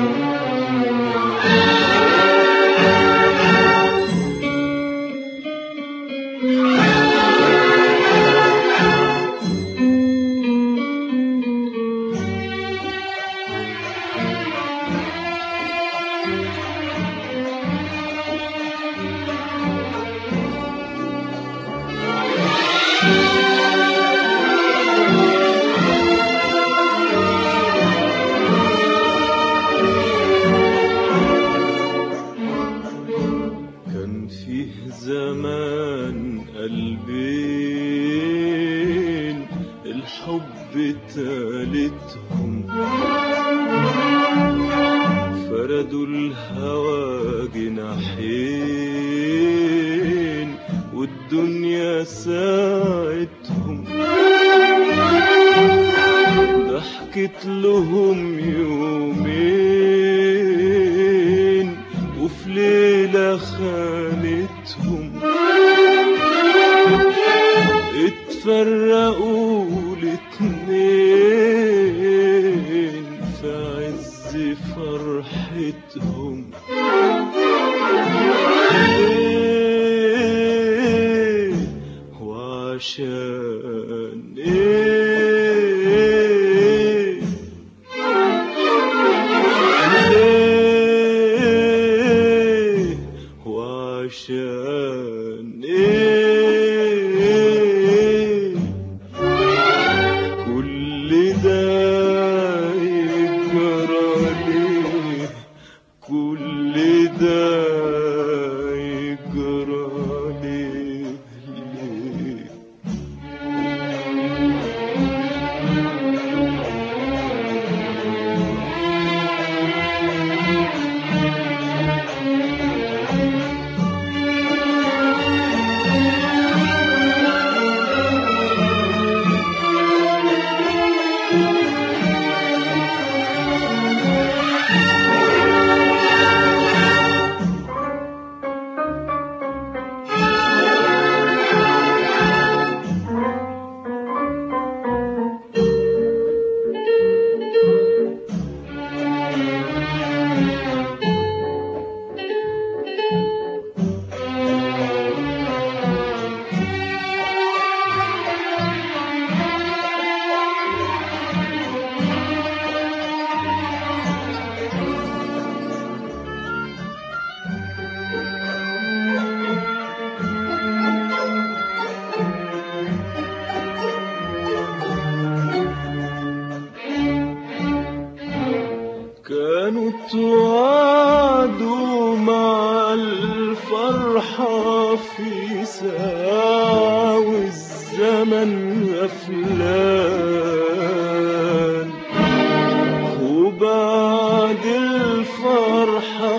كان فيه زمان قلبين الحب تالتهم فردوا الهوى جناحين والدنيا ساعتهم ضحكت لهم يومين وفي ليلة خانتهم اتفرقوا الاتنين في عز فرحتهم ليه وعشان ايه ليه وعشان ايه كل ده يجرى ليه كل ده يجرى ليه ليه كانوا توعدوا مع الفرحة في ساعة والزمن غفلان وبعد الفرحة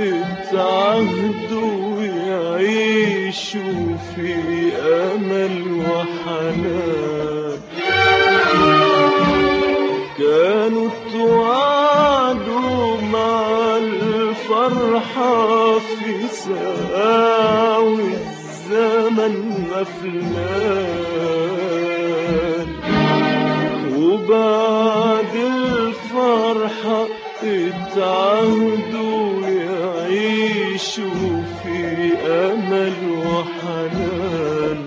اتعهدوا يعيشوا في أمل وحنان كانوا توعدوا مع الفرحة في ساعة والزمن غفلان وبعد الفرحة اتعهدوا يعيشوا في أمل وحنان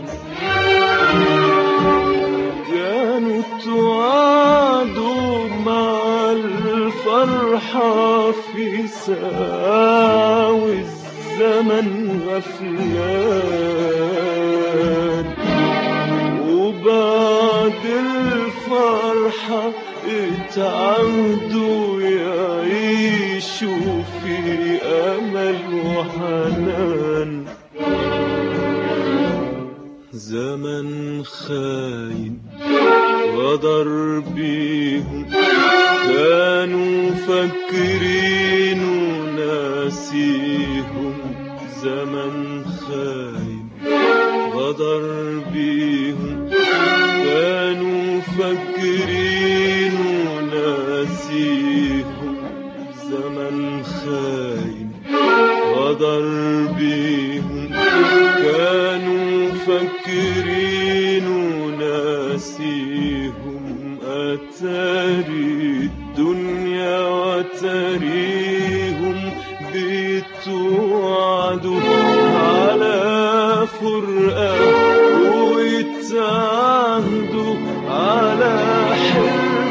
كانوا توعدوا مع الفرحة في ساعة والزمن غفلان وبعد الفرحة اتعودوا يعيشوا في أمل وحنان زمن خاين غدر بيهم كانوا فاكرين وناسيهم زمن خاين غدر بيهم كانوا فاكرين وناسيهم زمن خاين غدر بيهم كانوا فاكرين وناسيهم أتاري الدنيا وت أتاريهم بيتوعدوا على فرقة ويتعهدوا على حرقة